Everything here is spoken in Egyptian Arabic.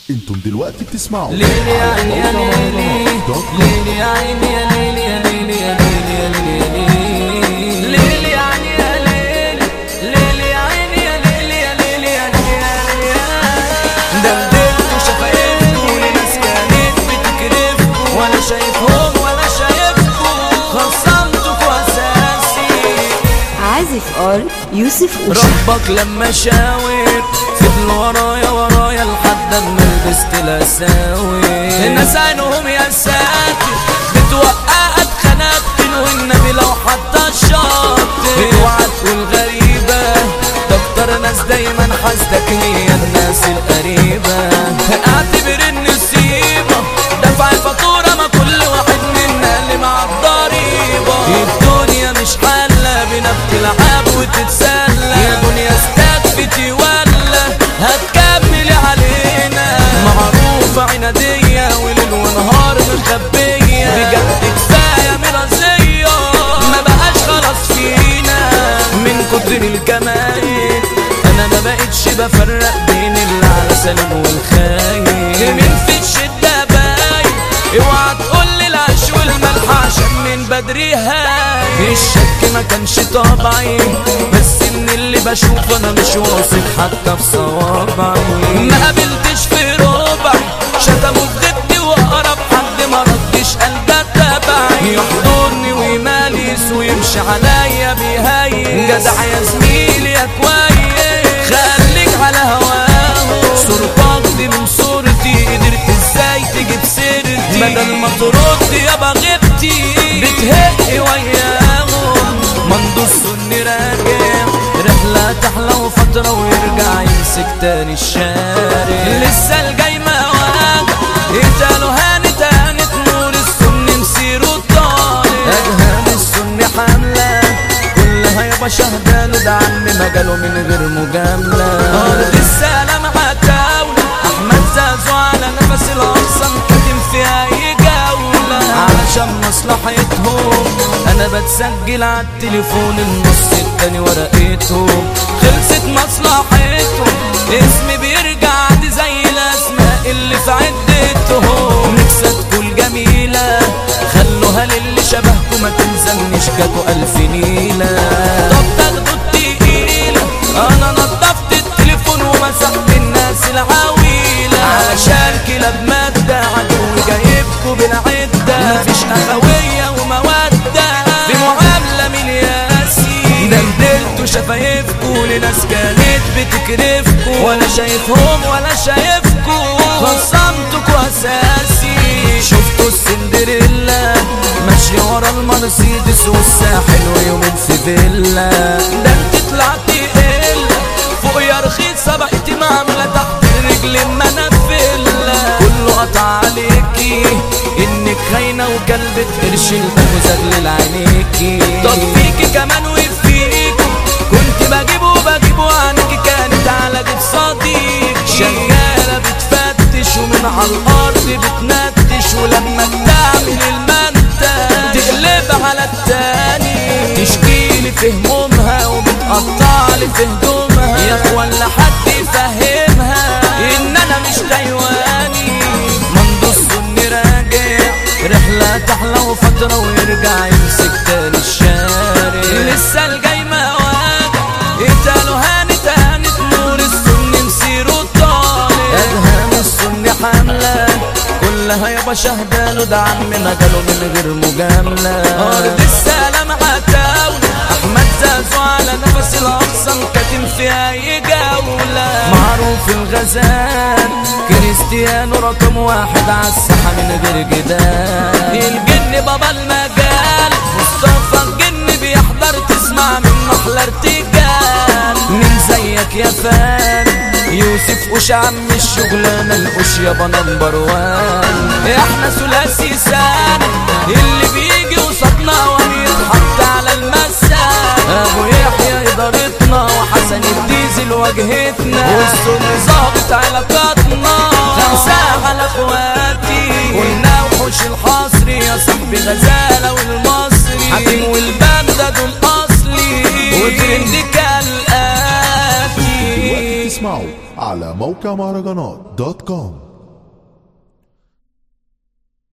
انتم دلوقتي بتسمعوا ليلي يا عيني يا ليلي ليلي يا عيني يا ليلي يا ليلي يا ليلي يا ليلي ليلي يا عيني يا ليلي ليلي يا عيني يا ليلي يا ليلي يا ليلي يا دلدلت شفايفكوا لناس كانت بتكرفكوا ولا شايفهم ولا شايفكوا خصمتكوا اساسي عازف ار يوسف أوشا ربك لما شاور فضل ورايا ورايا لحد اما لبست الاساوي الناس عينهم يا ساتر بتوقعت خنابتن والنبي لو حتى الشاطر اوعى تقول غريبة ده اكتر ناس دايما حاسدك هي الناس القريبة اعتبر النسيبة دفع الفاتورة ما كل واحد منا اللي مع الضريبة الدنيا مش حالة بينا بتلعب وتتسلى يا دنيا استكفتي ولا هتكملي علينا معروفة عنادية وليل ونهار مخبية بجد كفاية مرازية ما بقاش خلاص فينا من كتر الجمال انا ما بقتش بفرق بين اللي على سالم والخاين مين في الشدة باين اوعى تقول لي العيش والملح عشان من بدري هاي الشك ما كانش طبعي بس من اللي بشوفه انا مش واثق حتى في صوابعي ما قابلتش في ربعي شتموا في ضدي واقرب حد ما ردش قال ده تبعي يحضرني ويماليس ويمشي عليا بيهيس جدع يا زميلي يا كويس خليك على هواه صورتك دي من صورتي قدرت ازاي تجيب سيرتي بدل ما ترد يابا غبتي بتهقي وياهم مندوس سني راجع رحلة تحلى وفترة ويرجع يمسك تاني الشارع لسه الجاي ما واجع قتالوا هانت هانت نور السن مسيره طالع أجهام السن حاملة كلها يابا شهدانه ده عم مجاله من غير مجاملة أرض السلام عتاولة أحمد زازو على نفس الأقصى كاتم في أي جولة علشان مصلحتهم أنا بتسجل على التليفون النص التاني ورقتهم خلصت مصلحتهم اسمي بيرجع عادي زي الأسماء اللي في عدتهم نفسي تكون جميلة خلوها للي شبهكم ما تلزمنيش جاتوا ألف نيلة طب تاخدوا التقيلة أنا نضفت التليفون ومسحت الناس العويلة علشان كلاب مادة عدو جايبكوا بالعدة مفيش أخوية ومودة في معاملة من ياسي دلدلتوا شفايفكوا لناس كانت بتكرفكوا ولا شايفهم ولا شايفكوا خصمتكوا أساسي شفتوا السندريلا ماشية ورا المرسيدس والساحل ويومين في فيلا ده انت طلعتي إلا فوق يا رخيصة بقيتي معاملة تحت رجل ما انا فيلا كله قطع عليكي انك خاينة وكلبة قرش الباب وزغلل عينيكي طب فيكي كمان وفيكي كنت بجيبه وبجيبه عنك كانت على جيب صديق شغالة بتفتش ومن على الأرض بتنتش ولما بتعمل المنتج تقلب على التاني تشكيلي في همومها وبتقطعلي في هدومها يا اخوان لحد يفهمها ان انا مش تايواني مندوس سني راجع رحلة تحلى وفترة ويرجع يمسك تاني الشارع لسه الجاي ما واجع قتالوا هانت هانت نور السن مسيره طالع ادهان السن حاملة كلها يابا شهدانه ده عم مجاله من غير مجاملة أرض السلام عتاولة أحمد زازو على نفس الأقصى كاتم في أي جولة معروف الغزال كريستيانو رقم واحد على الساحة من غير جدال الجن بابا المجال مصطفى الجن بيحضر تسمع من محلى ارتجال مين زيك يا فان يوسف وش عم الشغلانه القش يابا نمبر وان احنا ثلاثي سنة اللي بيجي قصادنا ويتحط على المسان ابو يحيى ادارتنا وحسن الديزل واجهتنا والسن ظابط علاقاتنا خمسة على اخواتي قلنا وحوش الحصري يا صاحبي غزالة والمصري حكيم والباندا دول اصلي وترند كالآتي دلوقتي بتسمعوا على موقع مهرجانات دوت كوم